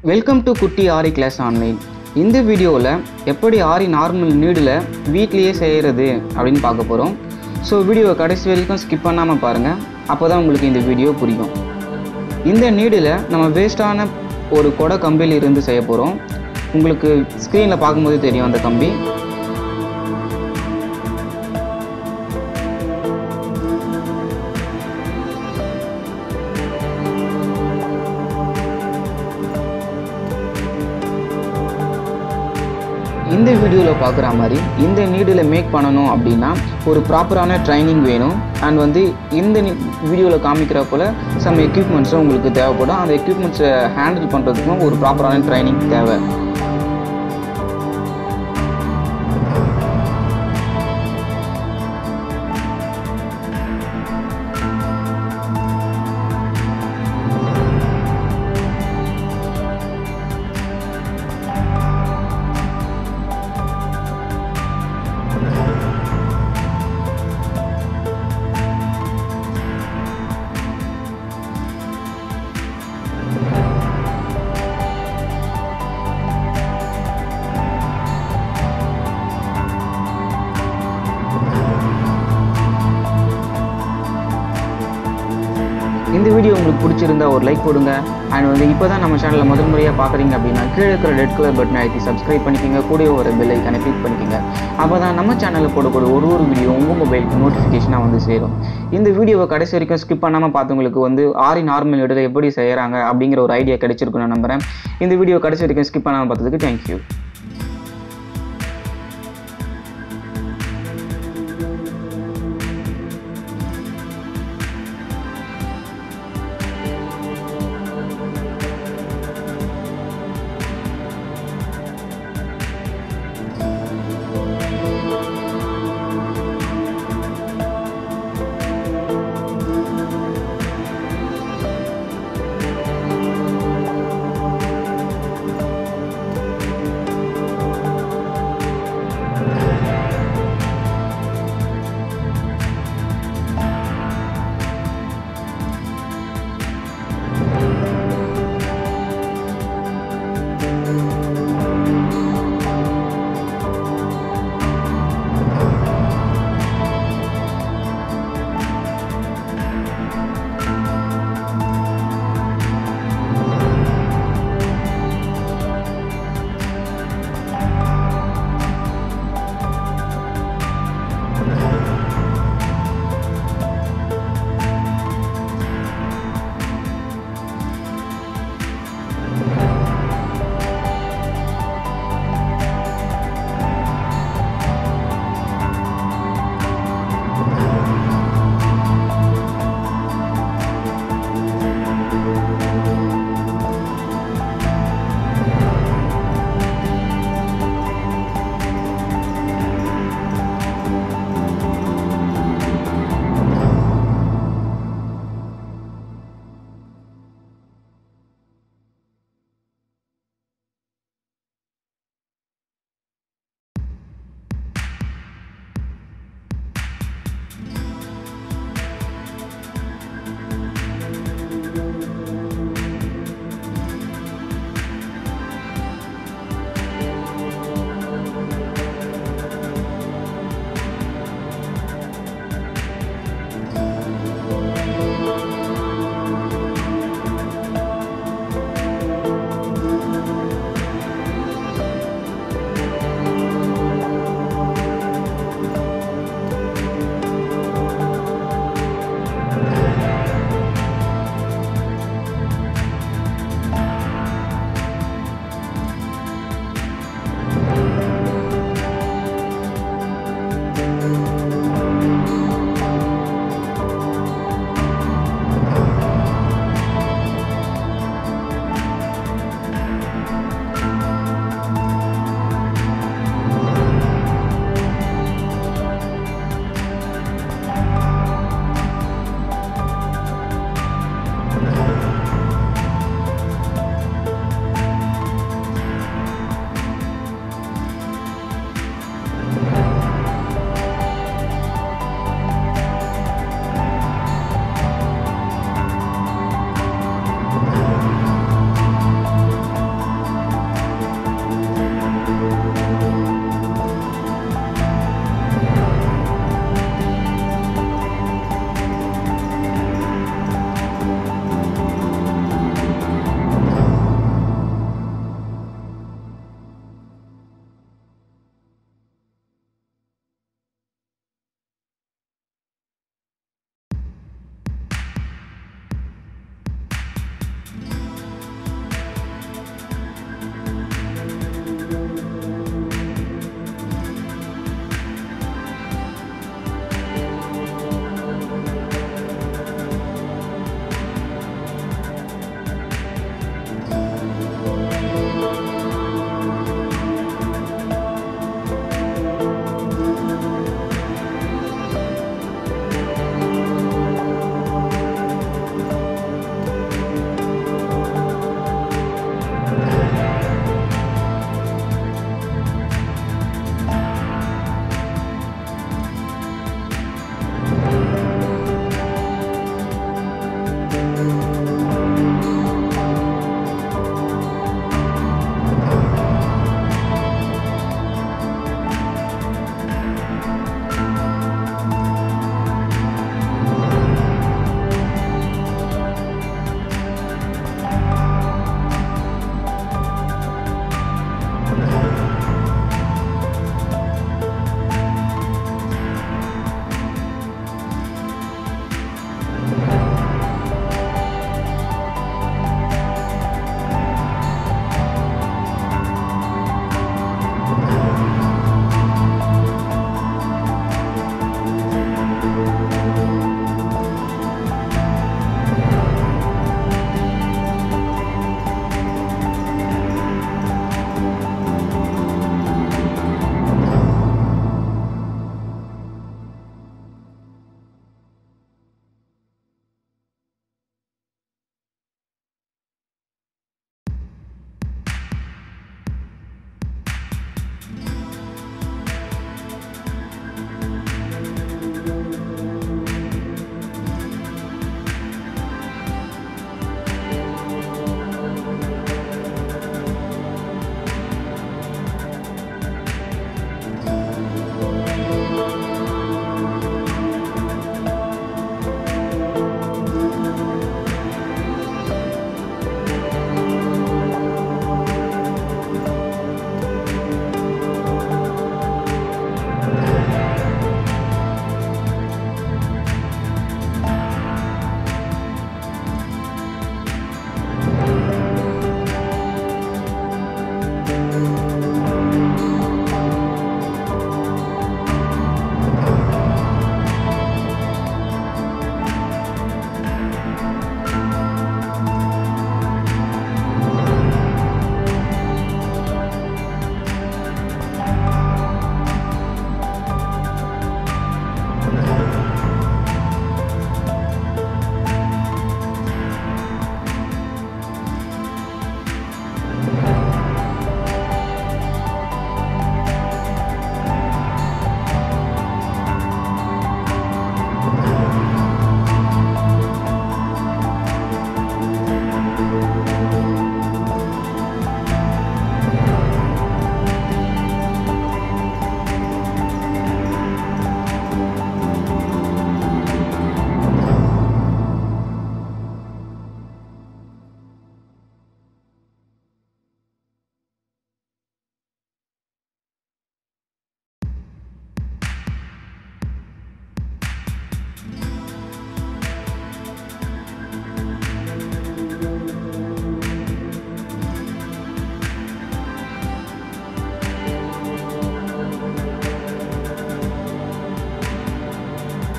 welcome to குட்டி ஆரி class online இந்த வீடியோவில் எப்படி ஆரி நார்மல் நீடில் வீட்லேயே செய்கிறது அப்படின்னு பார்க்க போகிறோம் ஸோ வீடியோவை கடைசி வரைக்கும் ஸ்கிப் பண்ணாமல் பாருங்கள் அப்போ தான் உங்களுக்கு இந்த வீடியோ புரியும் இந்த நீடில் நம்ம வேஸ்ட்டான ஒரு கொடை கம்பியில் இருந்து செய்ய போகிறோம் உங்களுக்கு ஸ்க்ரீனில் பார்க்கும்போது தெரியும் அந்த கம்பி இந்த வீடியோவில் பார்க்குற மாதிரி இந்த நீடில் மேக் பண்ணணும் அப்படின்னா ஒரு ப்ராப்பரான ட்ரைனிங் வேணும் அண்ட் வந்து இந்த வீடியோவில் காமிக்கிற போல் சம் எக்யூப்மெண்ட்ஸும் உங்களுக்கு தேவைப்படும் அந்த எக்யூப்மெண்ட்ஸை ஹேண்டில் பண்ணுறதுக்கும் ஒரு ப்ராப்பரான ட்ரைனிங் தேவை இந்த வீடியோ உங்களுக்கு பிடிச்சிருந்தா ஒரு லைக் போடுங்க அண்ட் வந்து இப்போ தான் நம்ம சேனலில் முதல் முறையாக பார்க்குறீங்க அப்படின்னா கீழே இருக்கிற ரெட் கலர் பட்டனை அழுத்தி சப்ஸ்கிரைப் பண்ணிக்கோங்க கூட ஒரு பெல் ஐக்கானை கிளிக் பண்ணிக்கோங்க அப்போ தான் நம்ம சேனலில் போடக்கூடிய ஒரு ஒரு வீடியோ உங்கள் மொபைலுக்கு நோட்டிஃபிகேஷனாக வந்து சேரும் இந்த வீடியோவை கடைசி வரைக்கும் ஸ்கிப் பண்ணாமல் பார்த்தவங்களுக்கு வந்து ஆரி நார்மல் இடத்துல எப்படி செய்கிறாங்க அப்படிங்கிற ஒரு ஐடியா கிடைச்சிருக்குன்னு நான் நம்புகிறேன் இந்த வீடியோ கடைசி வரைக்கும் ஸ்கிப் பண்ணாமல் பார்த்ததுக்கு தேங்க்யூ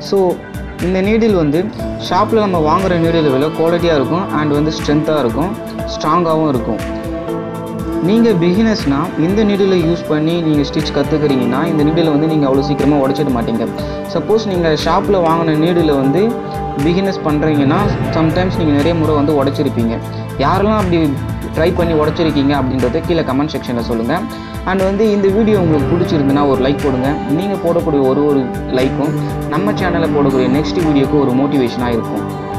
ஸோ இந்த நீடில் வந்து ஷாப்பில் நம்ம வாங்குகிற நீடில் விட குவாலிட்டியாக இருக்கும் அண்ட் வந்து ஸ்ட்ரென்த்தாக இருக்கும் ஸ்ட்ராங்காகவும் இருக்கும் நீங்கள் பிகினர்ஸ்னால் இந்த நீடிலை யூஸ் பண்ணி நீங்கள் ஸ்டிச் கற்றுக்கிறீங்கன்னா இந்த நீடிலை வந்து நீங்கள் அவ்வளோ சீக்கிரமாக உடச்சிட மாட்டீங்க சப்போஸ் நீங்கள் ஷாப்பில் வாங்கின நீடில் வந்து பிகினர்ஸ் பண்ணுறீங்கன்னா சம்டைம்ஸ் நீங்கள் நிறைய முறை வந்து உடச்சிருப்பீங்க யாரெல்லாம் அப்படி ட்ரை பண்ணி உடச்சிருக்கீங்க அப்படின்றத கீழே கமெண்ட் செக்ஷனில் சொல்லுங்கள் அண்ட் வந்து இந்த வீடியோ உங்களுக்கு பிடிச்சிருந்துன்னா ஒரு லைக் போடுங்க நீங்கள் போடக்கூடிய ஒரு ஒரு லைக்கும் நம்ம சேனலில் போடக்கூடிய நெக்ஸ்ட் வீடியோக்கு ஒரு மோட்டிவேஷனாக இருக்கும்